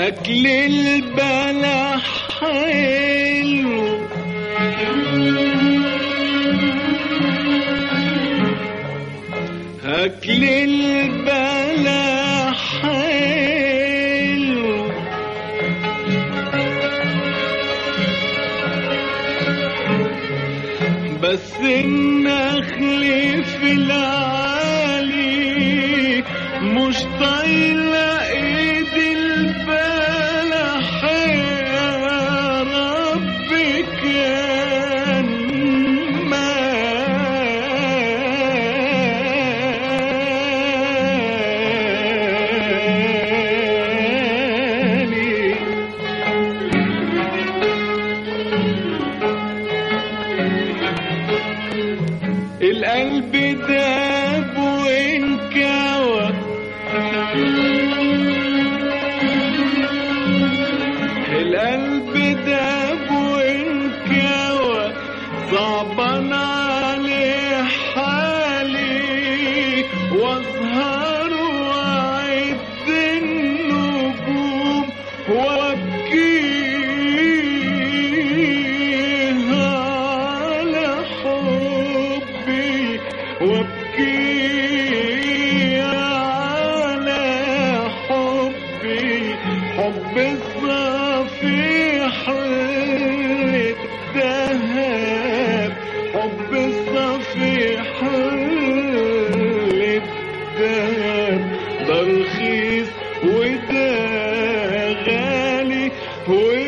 أكل البلح حلو أكل البلح حلو بس النخل في العالي مش طايلة ايد البلح يا رب كان مالي القلب داب وانكوى القلب داب وانكوى صعبان عليه حالي واظهر واعد النجوم وابكيها على حبي وابكي على حبي حب الصفيح للذهب حب الصفيح للذهب ده رخيص وده غالي